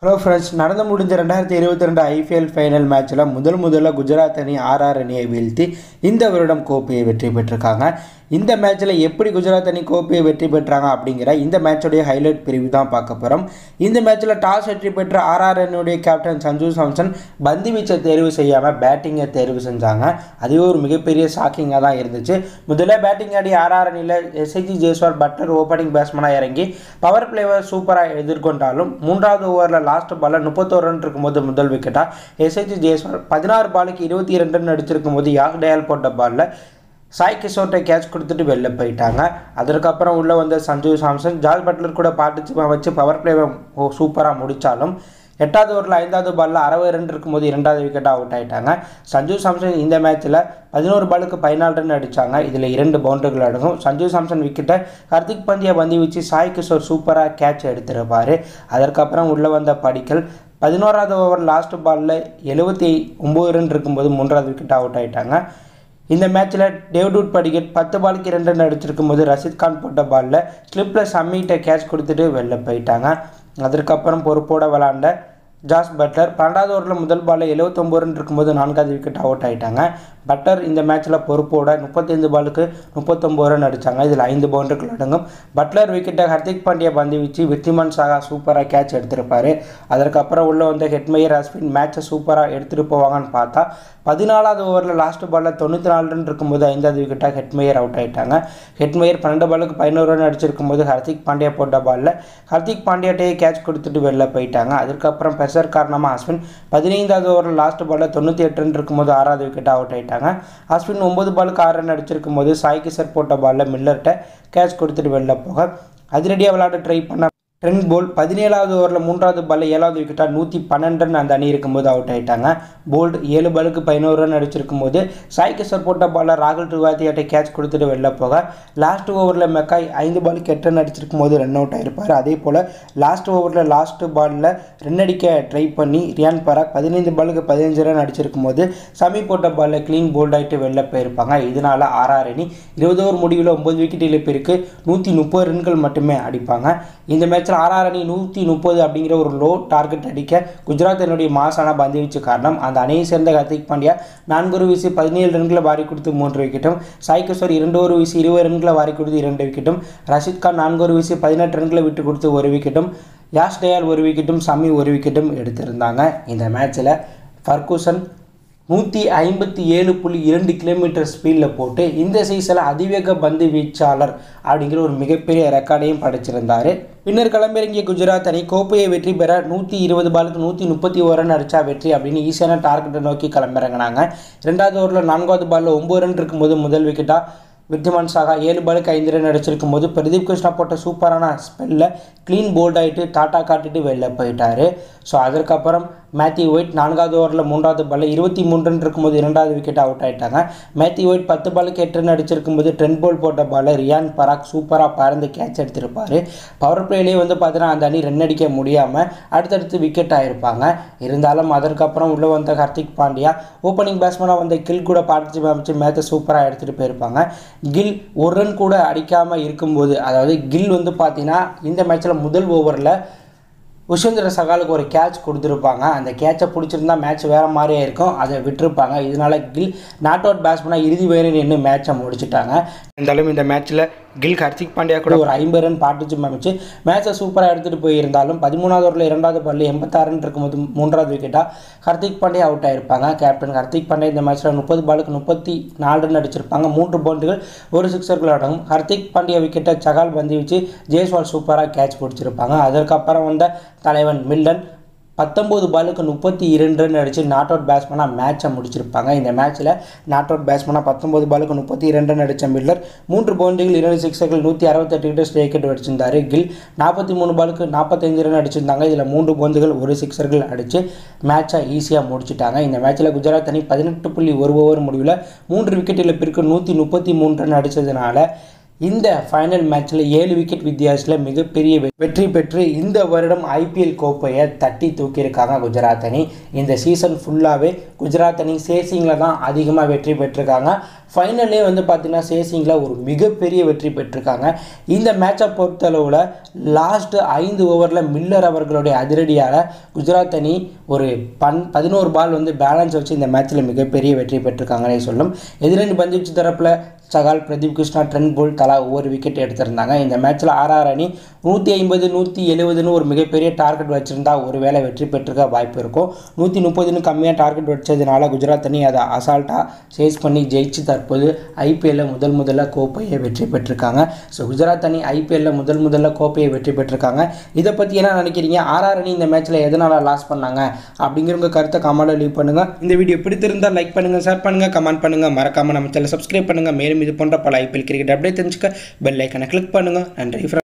hello friends நடந்து முடிஞ்ச ரெண்டாயிரத்தி இருபத்தி ரெண்டு ஐபிஎல் ஃபைனல் மேட்ச்சில் முதல் முதல்ல குஜராத் அணி ஆர்ஆர் அணியை வீழ்த்தி இந்த வருடம் கோப்பையை வெற்றி பெற்றிருக்காங்க இந்த மேட்ச்சில் எப்படி குஜராத் அணி கோப்பையை வெற்றி பெற்றாங்க அப்படிங்கிற இந்த மேட்சுடைய ஹைலைட் பிரிவு தான் பார்க்க போகிறோம் இந்த மேட்ச்சில் டாஸ் வெற்றி பெற்ற ஆர்ஆர் அணியுடைய கேப்டன் சஞ்சு சாம்சன் பந்து வீச்சை தேர்வு செய்யாமல் பேட்டிங்கை தேர்வு செஞ்சாங்க அதுவே ஒரு மிகப்பெரிய ஷாக்கிங்காக தான் இருந்துச்சு முதல்ல பேட்டிங் ஆடி ஆர்ஆர் அணியில் எஸ்ஐஜி ஜெய்ஸ்வால் பட்டர் ஓப்பனிங் பேட்ஸ்மனாக இறங்கி பவர் பிளேவை சூப்பராக எதிர்கொண்டாலும் மூன்றாவது ஓவரில் லாஸ்ட் பாலில் முப்பத்தோரு ரன் இருக்கும்போது முதல் விக்கெட்டாக எஸ்ஐஜி ஜெய்ஸ்வால் பதினாறு பாலுக்கு இருபத்தி இரண்டு ரன் அடிச்சிருக்கும் போது யாக் டயால் போட்ட பாலில் சாய் கிஷோர்ட்டை கேட்ச் கொடுத்துட்டு வெளில போயிட்டாங்க அதற்கப்புறம் உள்ளே வந்த சஞ்சு சாம்சன் ஜார்ஜ் பட்லர் கூட பார்ட்டிசிபேட் வச்சு பவர் பிளேவை சூப்பராக முடித்தாலும் எட்டாவது ஓவரில் ஐந்தாவது பாலில் அறுபது ரன் இருக்கும்போது இரண்டாவது விக்கெட்டாக அவுட் ஆயிட்டாங்க சஞ்சு சாம்சன் இந்த மேட்ச்சில் பதினோரு பாலுக்கு பதினாலு ரன் அடித்தாங்க இதில் இரண்டு பவுண்டரிகள் அடங்கும் சஞ்சு சாம்சன் விக்கெட்டை ஹர்திக் பாண்டியா பந்தி வச்சு சாய் கிஷோர் சூப்பராக கேட்ச் எடுத்திருப்பார் அதற்கப்புறம் உள்ளே வந்த படிக்கல் பதினோராவது ஓவர் லாஸ்ட் பாலில் எழுபத்தி ஒம்பது ரன் இருக்கும்போது மூன்றாவது விக்கெட் அவுட் ஆயிட்டாங்க இந்த மேட்ச்சில் டேவ்டூட் படிக்கட் பத்து பாலுக்கு இரண்டு ரன் அடிச்சிருக்கும் போது ரஷித் கான் போட்ட பாலில் ஸ்லிப்பில் சம்மிட்ட கேட்ச் கொடுத்துட்டு வெளில போயிட்டாங்க அதற்கப்புறம் பொறுப்போட விளாண்ட ஜாஸ் பட்லர் பன்னெண்டாவது ஓவரில் முதல் பாலில் எழுபத்தொம்பது ரன் இருக்கும்போது நான்காவது விக்கெட் அவுட் ஆயிட்டாங்க பட்டர் இந்த மேட்ச்சில் பொறுப்போட முப்பத்தைந்து பாலுக்கு முப்பத்தொம்பது ரன் அடித்தாங்க இதில் ஐந்து பவுண்டர்கள் அடங்கும் பட்லர் விக்கெட்டை ஹர்திக் பாண்டியா பந்து வச்சு வித்திமன் சாகா சூப்பராக கேட்ச் எடுத்திருப்பார் அதற்கப்புறம் உள்ளே வந்த ஹெட்மயர் அஸ்வின் மேட்சை சூப்பராக எடுத்துகிட்டு போவாங்கன்னு பார்த்தா பதினாலாவது ஓவரில் லாஸ்ட் பாலில் தொண்ணூற்றி நாலு ரன் இருக்கும்போது ஐந்தாவது விக்கெட்டாக ஹெட்மயர் அவுட் ஆயிட்டாங்க ஹெட்மயர் பன்னெண்டு பாலுக்கு பதினோரு ரன் அடிச்சிருக்கும் போது ஹர்திக் பாண்டியா போட்ட பாலில் ஹர்திக் பாண்டியாட்டையே கேட்ச் கொடுத்துட்டு வெளில போயிட்டாங்க அதுக்கப்புறம் ப்ரெஷர் காரணமாக அஸ்வின் பதினைந்தாவது ஓவரில் லாஸ்ட் பாலில் தொண்ணூற்றி எட்டு ரன் இருக்கும்போது ஆறாவது விக்கெட் அவுட் ஆயிட்டாங்க அஸ்வின் ஒன்பது பாலுக்கு ஆறு ரன் அடிச்சிருக்கும் போது சாய் கிஷர் போட்ட பாலில் மில்லர்கிட்ட கேட்ச் கொடுத்துட்டு வெளில போக அதிரடியாக விளையாட ட்ரை பண்ண ட்ரெண்ட் போல் பதினேழாவது ஓவரில் மூன்றாவது பாலில் ஏழாவது விக்கெட்டாக நூற்றி பன்னெண்டு ரன் அந்த அணி இருக்கும்போது அவுட் ஆயிட்டாங்க போல்ட் ஏழு பாலுக்கு பதினோரு ரன் அடிச்சிருக்கும் போது சாய் கிஷோர் போட்ட பாலில் ராகுல் திரிவாதியாட்டை கேட்ச் கொடுத்துட்டு வெளில போக லாஸ்ட் ஓவரில் மெக்காய் ஐந்து பாலுக்கு எட்டு ரன் அடிச்சிருக்கும் போது ரன் அவுட் ஆயிருப்பார் அதே போல் லாஸ்ட் ஓவரில் லாஸ்ட் பாலில் ரன் அடிக்க ட்ரை பண்ணி ரியான் பராக் பதினைந்து பாலுக்கு பதினஞ்சு ரன் அடிச்சிருக்கும் போது சமி போட்ட பாலில் க்ளீன் போல்ட் ஆகிட்டு வெளில போயிருப்பாங்க இதனால் ஆர்ஆர் அணி இருபது ஓவர் முடிவில் ஒம்பது விக்கெட் இழப்பிற்கு நூற்றி முப்பது ரன்கள் மட்டுமே அடிப்பாங்க இந்த மேட்ச்சில் ஆர்ஆர் அணி நூற்றி முப்பது அப்படிங்கிற ஒரு லோ டார்கெட் அடிக்க குஜராத் அணியுடைய மாசான பந்து வீச்சு காரணம் அந்த அணியை சேர்ந்த ஹர்திக் பாண்டியா நான்கு ஒரு வீசி பதினேழு ரன்களை வாரி கொடுத்து மூன்று விக்கெட்டும் சாய் கிஷோர் இரண்டு ஒரு வீசி இருபது ரன்களை வாரி கொடுத்து இரண்டு விக்கெட்டும் ரஷித் கான் நான்கு ஒரு வீசி பதினெட்டு ரன்களை விட்டு கொடுத்து ஒரு விக்கெட்டும் யாஷ் டயால் ஒரு விக்கெட்டும் சமி ஒரு விக்கெட்டும் எடுத்திருந்தாங்க இந்த மேட்ச்சில் ஃபர்கூசன் நூற்றி ஐம்பத்தி ஏழு புள்ளி இரண்டு கிலோமீட்டர் ஸ்பீடில் போட்டு இந்த சீசனில் அதிவேக பந்து வீச்சாளர் அப்படிங்கிற ஒரு மிகப்பெரிய ரெக்கார்டையும் படைச்சிருந்தார் பின்னர் கிளம்பிறங்கிய குஜராத் அணி கோப்பையை வெற்றி பெற நூற்றி இருபது பாலுக்கு நூற்றி முப்பத்தி ஒரு ரன் அடித்தா வெற்றி அப்படின்னு ஈஸியான டார்கெட்டை நோக்கி கிளம்பிறங்கினாங்க ரெண்டாவது ஓவரில் நான்காவது பாலில் ஒம்பது ரன் இருக்கும்போது முதல் விக்கெட்டாக வித்திமான் சாகா ஏழு பாலுக்கு ஐந்து ரன் அடிச்சிருக்கும் போது பிரதீப் கிருஷ்ணா போட்ட சூப்பரான ஸ்பெல்லில் க்ளீன் போல்ட் ஆகிட்டு டாட்டா காட்டிட்டு வெளில போயிட்டார் ஸோ அதற்கப்புறம் மேத்யூ ஒயிட் நான்காவது ஓவரில் மூன்றாவது பாலில் இருபத்தி மூணு ரன் இருக்கும்போது இரண்டாவது விக்கெட் அவுட் ஆயிட்டாங்க மேத்யூ ஒயிட் பத்து பாலுக்கு எட்டு ரன் அடிச்சிருக்கும் போது ட்ரெண்ட் போல் போட்ட பாலில் ரியான் பராக் சூப்பராக பறந்து கேட்ச் எடுத்திருப்பார் பவர் பிளேலேயே வந்து பார்த்தீங்கன்னா அந்த அணி ரன் அடிக்க முடியாமல் அடுத்தடுத்து விக்கெட் ஆகிருப்பாங்க இருந்தாலும் அதற்கப்புறம் உள்ளே வந்த ஹர்திக் பாண்டியா ஓப்பனிங் பேட்ஸ்மேனாக வந்த கில் கூட பார்ட்டிசிபேட் அமைச்சு மேட்சை சூப்பராக எடுத்துகிட்டு போயிருப்பாங்க கில் ஒரு ரன் கூட அடிக்காமல் இருக்கும்போது அதாவது கில் வந்து பார்த்தீங்கன்னா இந்த மேட்ச்சில் முதல் ஓவரில் உஷேந்திர சகாலுக்கு ஒரு கேட்ச் கொடுத்துருப்பாங்க அந்த கேட்சை பிடிச்சிருந்தா மேட்ச் வேறு மாதிரியே இருக்கும் அதை விட்டுருப்பாங்க இதனால கில் நாட் அவுட் பேட்ஸ்மேனாக இறுதி வரை நின்று மேட்சை முடிச்சுட்டாங்க இருந்தாலும் இந்த மேட்ச்சில் கில் ஹர்திக் பாண்டியா கூட ஒரு ஐம்பது ரன் பார்ட்டிசிபேட் அமைச்சு மேட்சை சூப்பராக எடுத்துகிட்டு போயிருந்தாலும் பதிமூணாவது ஓவரில் இரண்டாவது பாலில் எண்பத்தாறு ரன் இருக்கும்போது மூன்றாவது விக்கெட்டாக ஹர்திக் பாண்டியா அவுட் ஆயிருப்பாங்க கேப்டன் ஹர்திக் பாண்டியா இந்த மேட்ச்சில் முப்பது பாலுக்கு முப்பத்தி நாலு ரன் அடிச்சிருப்பாங்க மூன்று பவுண்டுகள் ஒரு சிக்ஸர்கள் அடங்கும் ஹர்திக் பாண்டியா விக்கெட்டை சகால் பந்தி வச்சு ஜெய்ஸ்வால் சூப்பராக கேட்ச் பிடிச்சிருப்பாங்க அதற்கப்புறம் வந்த தலைவன் மில்லன் பத்தொம்போது பாலுக்கு முப்பத்தி இரண்டு ரன் அடித்து நாட் அவுட் பேட்ஸ்மேனாக மேட்சை முடிச்சிருப்பாங்க இந்த மேட்ச்சில் நாட் அவுட் பேட்ஸ்மேனாக பத்தொம்போது பாலுக்கு முப்பத்தி இரண்டு ரன் அடித்த மில்லர் மூன்று பவுண்டுகள் இரண்டு சிக்ஸர்கள் நூற்றி அறுபத்தெட்டு கிட்ட விக்கெட் அடிச்சிருந்தார் கில் நாற்பத்தி மூணு பாலுக்கு நாற்பத்தைந்து ரன் அடிச்சிருந்தாங்க இதில் மூன்று பந்துகள் ஒரு சிக்ஸர்கள் அடித்து மேட்சை ஈஸியாக முடிச்சிட்டாங்க இந்த மேட்ச்சில் குஜராத் அணி பதினெட்டு புள்ளி ஒரு ஓவர் முடிவில் மூன்று விக்கெட் இழப்பிற்கு நூற்றி முப்பத்தி மூணு ரன் அடித்ததுனால இந்த ஃபைனல் மேட்ச்சில் ஏழு விக்கெட் வித்தியாசத்தில் மிகப்பெரிய வெ- வெற்றி பெற்று இந்த வருடம் ஐபிஎல் கோப்பையை தட்டி தூக்கியிருக்காங்க குஜராத் அணி இந்த சீசன் ஃபுல்லாகவே குஜராத் அணி சேசிங்கில் தான் அதிகமாக வெற்றி பெற்றிருக்காங்க ஃபைனல்லே வந்து பார்த்தீங்கன்னா சேசிங்கில் ஒரு மிகப்பெரிய வெற்றி பெற்றிருக்காங்க இந்த மேட்சை பொறுத்தளவில் லாஸ்ட்டு ஐந்து ஓவரில் மில்லர் அவர்களுடைய அதிரடியால் குஜராத் அணி ஒரு பன் பதினோரு பால் வந்து பேலன்ஸ் வச்சு இந்த மேட்ச்சில் மிகப்பெரிய வெற்றி பெற்றிருக்காங்கன்னே சொல்லும் எதிரணி பந்துவீச்சு தரப்பில் சகால் பிரதீப் கிருஷ்ணா ட்ரெண்ட் போல் தலா ஒவ்வொரு விக்கெட் எடுத்திருந்தாங்க இந்த மேட்ச்சில் ஆர்ஆர் அணி நூற்றி ஐம்பது நூற்றி எழுபதுன்னு ஒரு மிகப்பெரிய டார்கெட் வச்சுருந்தா ஒருவேளை வெற்றி பெற்றிருக்க வாய்ப்பு இருக்கும் நூற்றி முப்பதுன்னு கம்மியாக டார்கெட் வச்சதுனால குஜராத் அணி அதை அசால்ட்டாக சேஸ் பண்ணி ஜெயிச்சு தற்போது ஐபிஎல்ல முதல் முதல்ல கோப்பையை வெற்றி பெற்றிருக்காங்க ஸோ குஜராத் அணி ஐபிஎல்ல முதல் முதல்ல கோப்பையை வெற்றி பெற்றிருக்காங்க இதை பற்றி என்ன நினைக்கிறீங்க ஆர்ஆர் அணி இந்த மேட்ச்சில் எதனால் லாஸ் பண்ணாங்க அப்படிங்கிறவங்க கருத்தை கமெண்ட்டில் லீவ் பண்ணுங்கள் இந்த வீடியோ பிடித்திருந்தால் லைக் பண்ணுங்கள் ஷேர் பண்ணுங்கள் கமெண்ட் பண்ணுங்கள் மறக்காமல் நம்ம சேனல் சப்ஸ்கிரைப் பண்ணுங்கள் மேலும் இது போன்ற பல ஐபிஎல் கிரிக்கெட் அப்படியே தெரிஞ்சுக்க பெல் ஐக்கனை கிளிக் பண்ணுங்கள் நன்றி